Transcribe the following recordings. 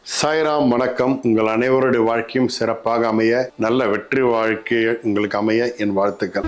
சாய்ராம் வணக்கம் உங்கள் அனைவருடைய வாழ்க்கையும் சிறப்பாக அமைய நல்ல வெற்றி வாழ்க்கை உங்களுக்கு அமைய என் வாழ்த்துக்கள்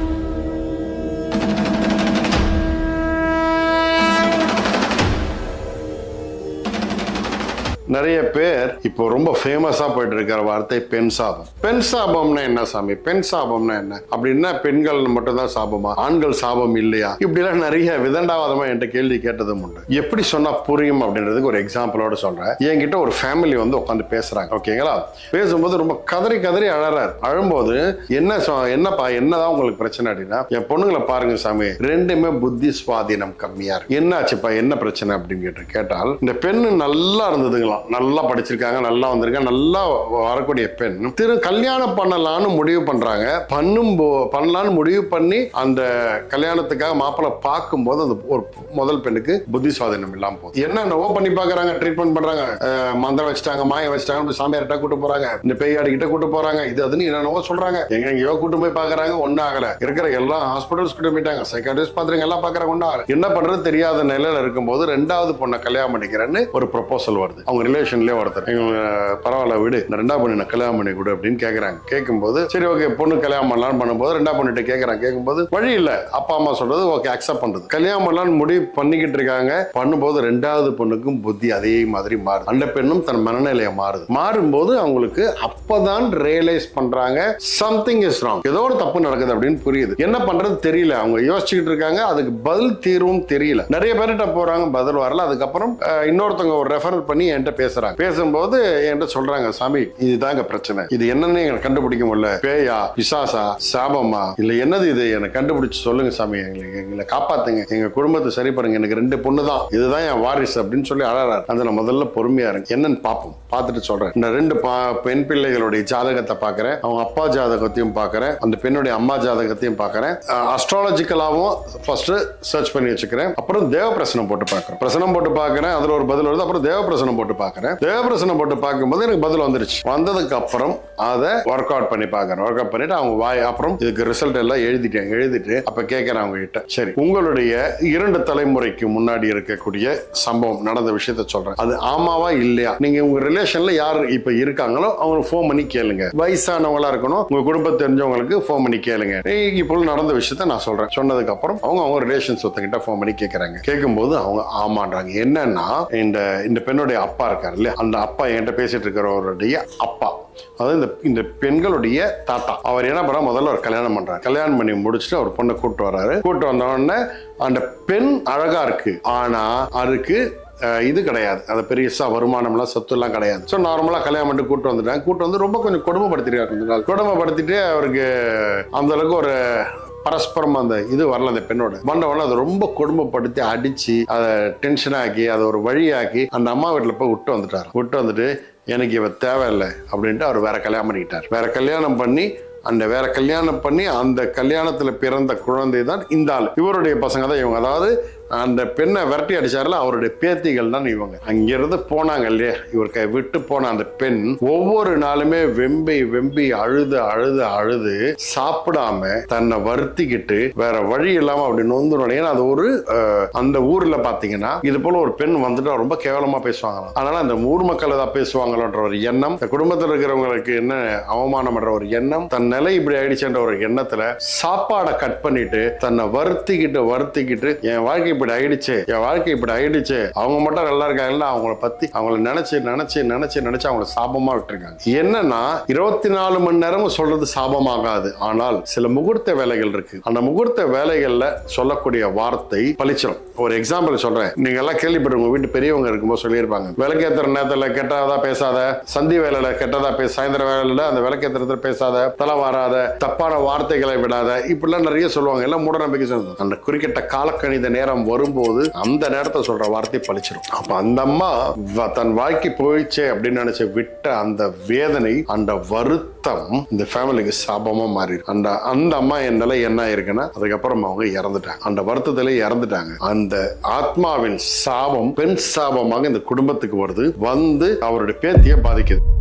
நிறைய பேர் இப்போ ரொம்ப ஃபேமஸா போயிட்டு இருக்கிற வார்த்தை பெண் சாபம் பெண் சாபம்னா என்ன சாமி பெண் சாபம்னா என்ன அப்படின்னா பெண்கள் மட்டும்தான் சாபமா ஆண்கள் சாபம் இல்லையா இப்படிலாம் நிறைய விதண்டாவாதமா என்கிட்ட கேள்வி கேட்டதும் உண்டு எப்படி சொன்னா புரியும் அப்படின்றதுக்கு ஒரு எக்ஸாம்பிளோட சொல்றேன் என்கிட்ட ஒரு ஃபேமிலி வந்து உட்காந்து பேசுறாங்க ஓகேங்களா பேசும்போது ரொம்ப கதறி கதறி அழறாரு அழும்போது என்ன சொ- என்னப்பா என்னதான் உங்களுக்கு பிரச்சனை அப்படின்னா என் பொண்ணுங்களை பாருங்க சாமி ரெண்டுமே புத்தி சுவாதீனம் கம்மியா இருக்கு என்னாச்சுப்பா என்ன பிரச்சனை அப்படின்னு கேட்டு கேட்டால் இந்த பெண்ணு நல்லா இருந்ததுங்களாம் நல்லா படிச்சிருக்காங்க நல்லா வந்திருக்காங்க நல்லா வரக்கூடிய பெண் திரு கல்யாணம் பண்ணலாம்னு முடிவு பண்றாங்க பண்ணும் போ- பண்ணலாம்னு முடிவு பண்ணி அந்த கல்யாணத்துக்காக மாப்பிள்ளை பார்க்கும்போது அந்த ஒரு முதல் பெண்ணுக்கு புத்தி சுவாதீனம் இல்லாம போகுது என்னென்னவோ பண்ணி பார்க்கறாங்க ட்ரீட்மெண்ட் பண்றாங்க அஹ் மந்திரம் வச்சுட்டாங்க மாயம் வச்சுட்டாங்க இப்படி சாமியார்கிட்ட கூட்டு போறாங்க இந்த பேயாடி கிட்ட கூட்டு போறாங்க இது அதுன்னு என்னென்னவோ சொல்றாங்க எங்க எங்கேயோ கூட்டு போய் பாக்குறாங்க ஒன்னும் ஆகல இருக்கிற எல்லா ஹாஸ்பிட்டல்ஸ் கிட்ட போயிட்டாங்க சைக்காட்ரிஸ்ட் பாத்துறீங்க எல்லாம் பாக்குறாங்க ஒன்னும் ஆகல என்ன பண்றது தெரியாத நிலையில இருக்கும்போது ரெண்டாவது பொண்ணை கல்யாணம் பண்ணிக்கிறேன்னு ஒரு ப்ரொபோசல் வருது அவங்க ரிலேஷன்லயே ஒருத்தர் எங்க பரவாயில்ல விடு இந்த ரெண்டாவது பொண்ணு நான் கல்யாணம் பண்ணி கொடு அப்படின்னு கேக்குறாங்க கேட்கும்போது சரி ஓகே பொண்ணு கல்யாணம் பண்ணலாம்னு பண்ணும்போது ரெண்டாவது பொண்ணுகிட்ட கேக்குறாங்க கேட்கும்போது வழி இல்ல அப்பா அம்மா சொல்றது ஓகே அக்செப்ட் பண்றது கல்யாணம் பண்ணலாம்னு முடிவு பண்ணிக்கிட்டு இருக்காங்க பண்ணும்போது ரெண்டாவது பொண்ணுக்கும் புத்தி அதே மாதிரி மாறுது அந்த பெண்ணும் தன் மனநிலையை மாறுது மாறும்போது அவங்களுக்கு அப்பதான் ரியலைஸ் பண்றாங்க சம்திங் இஸ் ராங் ஏதோ ஒரு தப்பு நடக்குது அப்படின்னு புரியுது என்ன பண்றது தெரியல அவங்க யோசிச்சுக்கிட்டு இருக்காங்க அதுக்கு பதில் தீர்வும் தெரியல நிறைய பேர்கிட்ட போறாங்க பதில் வரல அதுக்கப்புறம் அஹ், இன்னொருத்தவங்க ஒரு ரெஃபர் பண்ணி என்கிட்ட பேசுறாங்க பேசும்போது என்கிட்ட சொல்றாங்க சாமி இதுதாங்க பிரச்சனை இது என்னன்னு எனக்கு கண்டுபிடிக்க முடியல பேயா பிசாசா சாபமா இல்ல என்னது இது எனக்கு கண்டுபிடிச்சு சொல்லுங்க சாமி எங்களுக்கு எங்களை காப்பாத்துங்க எங்க குடும்பத்தை சரி பண்ணுங்க எனக்கு ரெண்டு பொண்ணு தான் இதுதான் என் வாரிசு அப்படின்னு சொல்லி அழறாரு அந்த நான் முதல்ல பொறுமையா இருங்க என்னன்னு பார்ப்போம் பார்த்துட்டு சொல்றேன் இந்த ரெண்டு பா- பெண் பிள்ளைகளுடைய ஜாதகத்தை பார்க்கறேன் அவங்க அப்பா ஜாதகத்தையும் பார்க்கறேன் அந்த பெண்ணுடைய அம்மா ஜாதகத்தையும் பார்க்கறேன் அஸ்ட்ராலஜிக்கலாவும் ஃபர்ஸ்ட் சர்ச் பண்ணி வச்சுக்கிறேன் அப்புறம் தேவ பிரசனம் போட்டு பார்க்கறேன் பிரசனம் போட்டு பார்க்கறேன் அதுல ஒரு பதில் வருது அப்புறம் தேவ பிரசனம் போட்டு பார்க்கறேன் தேவ பிரசனம் போட்டு பார்க்கும்போது எனக்கு பதில் வந்துருச்சு வந்ததுக்கு அப்புறம் அதை ஒர்க் அவுட் பண்ணி பார்க்கறேன் ஒர்க் அவுட் பண்ணிட்டு அவங்க வாய் அப்புறம் இதுக்கு ரிசல்ட் எல்லாம் எழுதிட்டேன் எழுதிட்டு அப்ப கேட்கறேன் அவங்க கிட்ட சரி உங்களுடைய இரண்டு தலைமுறைக்கு முன்னாடி இருக்கக்கூடிய சம்பவம் நடந்த விஷயத்த சொல்றேன் அது ஆமாவா இல்லையா நீங்க உங்க ரிலேஷன்ல யார் இப்ப இருக்காங்களோ அவங்க ஃபோன் பண்ணி கேளுங்க வயசானவங்களா இருக்கணும் உங்க குடும்பத்தை தெரிஞ்சவங்களுக்கு ஃபோன் பண்ணி கேளுங்க ஏய், இப்போ நடந்த விஷயத்த நான் சொல்றேன் சொன்னதுக்கு அப்புறம் அவங்க அவங்க ரிலேஷன்ஸ் ஒருத்தங்கிட்ட ஃபோன் பண்ணி கேட்கறாங்க கேட்கும்போது அவங்க ஆமான்றாங்க என்னன்னா இந்த இந்த பெண்ணுடைய அப்பா இருக்காரு இல்லையா அந்த அப்பா என்கிட்ட பேசிட்டு இருக்கிறவருடைய அப்பா அதாவது இந்த இந்த பெண்களுடைய தாத்தா அவர் என்ன பண்ணா முதல்ல ஒரு கல்யாணம் பண்றாரு கல்யாணம் பண்ணி முடிச்சுட்டு அவர் பொண்ணை கூட்டு வர்றாரு கூட்டு வந்த உடனே அந்த பெண் அழகா இருக்கு ஆனா அதுக்கு அஹ், இது கிடையாது அது பெருசா வருமானம்லாம் சொத்து எல்லாம் கிடையாது ஸோ நார்மலா கல்யாணம் பண்ணிட்டு கூட்டு வந்துட்டாங்க கூட்டு வந்து ரொம்ப கொஞ்சம் கொடுமைப்படுத்திருக்காரு கொஞ்ச நாள் கொடுமைப்படுத்திட்டு அவருக்கு அந்த அளவுக்கு ஒரு பரஸ்பரம் அந்த இது வரல அந்த பெண்ணோட வந்தவொடனே அதை ரொம்ப கொடுமைப்படுத்தி அடிச்சு அதை டென்ஷன் ஆக்கி அதை ஒரு வழியாக்கி அந்த அம்மா வீட்டில் போய் விட்டு வந்துட்டார் விட்டு வந்துட்டு எனக்கு இவ தேவையில்லை அப்படின்ட்டு அவர் வேற கல்யாணம் பண்ணிக்கிட்டார் வேற கல்யாணம் பண்ணி அந்த வேற கல்யாணம் பண்ணி அந்த கல்யாணத்துல பிறந்த குழந்தை தான் இந்த ஆள் இவருடைய பசங்க தான் இவங்க அதாவது அந்த பெண்ணை விரட்டி அடிச்சார்ல அவருடைய பேத்திகள் தான் இவங்க அங்கிருந்து போனாங்க இல்லையா இவர் கை விட்டு போன அந்த பெண் ஒவ்வொரு நாளுமே வெம்பி வெம்பி அழுது அழுது அழுது சாப்பிடாம தன்னை வருத்திக்கிட்டு வேற வழி இல்லாம அப்படி நொந்துடும் ஏன்னா அது ஒரு அஹ், அந்த ஊர்ல பாத்தீங்கன்னா இது போல ஒரு பெண் வந்துட்டு ரொம்ப கேவலமா பேசுவாங்களாம் அதனால அந்த ஊர் மக்கள் ஏதாவது பேசுவாங்களோன்ற ஒரு எண்ணம் இந்த குடும்பத்தில் இருக்கிறவங்களுக்கு என்ன அவமானம் பண்ற ஒரு எண்ணம் தன் நிலை இப்படி ஆயிடுச்சுன்ற ஒரு எண்ணத்துல சாப்பாடை கட் பண்ணிட்டு தன்னை வருத்திக்கிட்டு வருத்திக்கிட்டு என் வாழ்க்கை இப்படி ஆயிடுச்சு என் வாழ்க்கை இப்படி ஆயிடுச்சு அவங்க மட்டும் நல்லா இருக்காங்கல்ல அவங்கள பத்தி அவங்கள நினைச்சு நினைச்சு நினைச்சு நினைச்சு அவங்கள சாபமா விட்டுருக்காங்க என்னன்னா இருபத்தி நாலு மணி நேரமும் சொல்றது சாபமாகாது ஆனால் சில முகூர்த்த வேலைகள் இருக்கு அந்த முகூர்த்த வேலைகள்ல சொல்லக்கூடிய வார்த்தை பளிச்சிடும் ஒரு எக்ஸாம்பிள் சொல்றேன் நீங்க எல்லாம் கேள்விப்பட்டு உங்க வீட்டு பெரியவங்க இருக்கும்போது சொல்லியிருப்பாங்க விளக்கேத்துற நேரத்துல கெட்டதா பேசாத சந்தி வேலையில கெட்டதா பேச சாயந்தர வேலையில அந்த விளக்கேத்துறதுல பேசாத தலை வாராத தப்பான வார்த்தைகளை விடாத இப்படிலாம் நிறைய சொல்லுவாங்க எல்லாம் மூட நம்பிக்கை சொல்லுது அந்த குறிப்பிட்ட காலக்கணித நேரம் வரும்போது அந்த நேரத்தை சொல்ற வார்த்தை பளிச்சிடும் அப்ப அந்த அம்மா வ- தன் வாழ்க்கை போயிடுச்சே அப்படின்னு நினைச்சு விட்ட அந்த வேதனை அந்த வருத்தம் இந்த ஃபேமிலிக்கு சாபமா மாறி அந்த அந்த அம்மா என் நிலை என்ன இருக்குன்னா அதுக்கப்புறம் அவங்க இறந்துட்டாங்க அந்த வருத்தத்திலே இறந்துட்டாங்க அந்த ஆத்மாவின் சாபம் பெண் சாபமாக இந்த குடும்பத்துக்கு வருது வந்து அவருடைய பேத்தியை பாதிக்குது